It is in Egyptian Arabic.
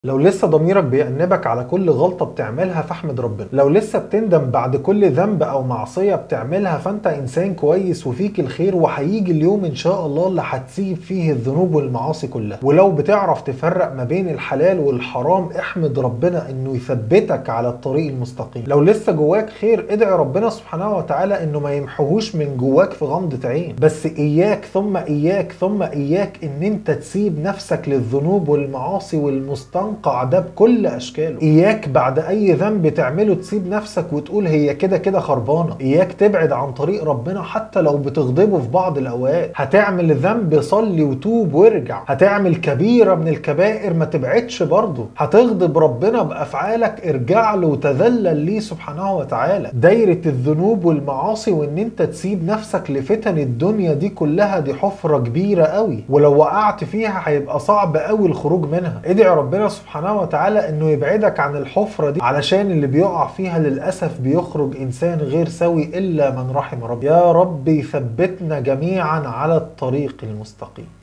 لو لسه ضميرك بيأنبك على كل غلطة بتعملها فاحمد ربنا لو لسه بتندم بعد كل ذنب أو معصية بتعملها فأنت إنسان كويس وفيك الخير وهيجي اليوم إن شاء الله اللي هتسيب فيه الذنوب والمعاصي كلها ولو بتعرف تفرق ما بين الحلال والحرام احمد ربنا إنه يثبتك على الطريق المستقيم لو لسه جواك خير ادعي ربنا سبحانه وتعالى إنه ما يمحوهوش من جواك في غمضة عين بس إياك ثم إياك ثم إياك إن أنت تسيب نفسك للذنوب والمعاصي والمستنقع المنقع ده بكل اشكاله اياك بعد اي ذنب تعمله تسيب نفسك وتقول هي كده كده خربانه اياك تبعد عن طريق ربنا حتى لو بتغضبه في بعض الاوقات هتعمل ذنب صلي وتوب وارجع هتعمل كبيره من الكبائر ما تبعدش برضه هتغضب ربنا بافعالك ارجع له وتذلل ليه سبحانه وتعالى دايره الذنوب والمعاصي وان انت تسيب نفسك لفتن الدنيا دي كلها دي حفره كبيره قوي ولو وقعت فيها هيبقى صعب قوي الخروج منها ادعي ربنا سبحانه وتعالى انه يبعدك عن الحفرة دي علشان اللي بيقع فيها للأسف بيخرج إنسان غير سوي إلا من رحم ربي يا رب يثبتنا جميعا على الطريق المستقيم